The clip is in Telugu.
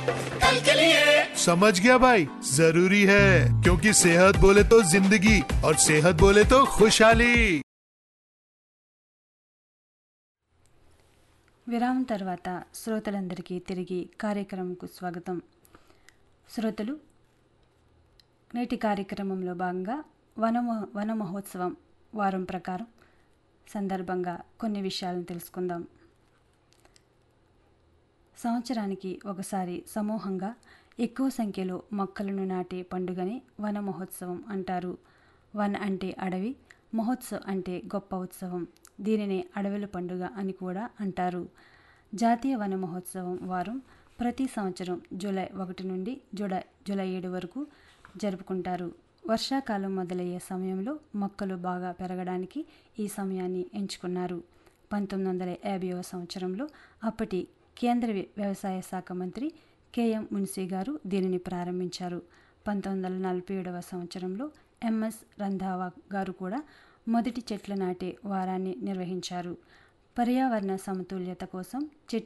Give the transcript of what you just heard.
कल के लिए समझ गया भाई जरूरी है क्योंकि सेहत बोले तो जिंदगी और सेहत बोले तो खुशहाली విరామం తర్వాత శ్రోతలందరికీ తిరిగి కార్యక్రమంకు స్వాగతం శ్రోతలు నేటి కార్యక్రమంలో భాగంగా వన వన మహోత్సవం వారం ప్రకారం సందర్భంగా కొన్ని విషయాలను తెలుసుకుందాం సంవత్సరానికి ఒకసారి సమూహంగా ఎక్కువ సంఖ్యలో మొక్కలను నాటే పండుగని వన మహోత్సవం అంటారు వన్ అంటే అడవి మహోత్సవ్ అంటే గొప్ప ఉత్సవం దీనిని అడవుల పండుగ అని కూడా అంటారు జాతీయ వన మహోత్సవం వారం ప్రతి సంవత్సరం జూలై ఒకటి నుండి జూలై జూలై ఏడు వరకు జరుపుకుంటారు వర్షాకాలం మొదలయ్యే సమయంలో మొక్కలు బాగా పెరగడానికి ఈ సమయాన్ని ఎంచుకున్నారు పంతొమ్మిది వందల యాభైవ సంవత్సరంలో అప్పటి కేంద్ర వ్య- వ్యవసాయ శాఖ మంత్రి కేఎం మున్సీ గారు దీనిని ప్రారంభించారు పంతొమ్మిది వందల నలభై ఏడవ సంవత్సరంలో ఎంఎస్ రంధావా గారు కూడా మొదటి చెట్ల నాటే వారాన్ని నిర్వహించారు పర్యావరణ సమతుల్యత కోసం చెట్టు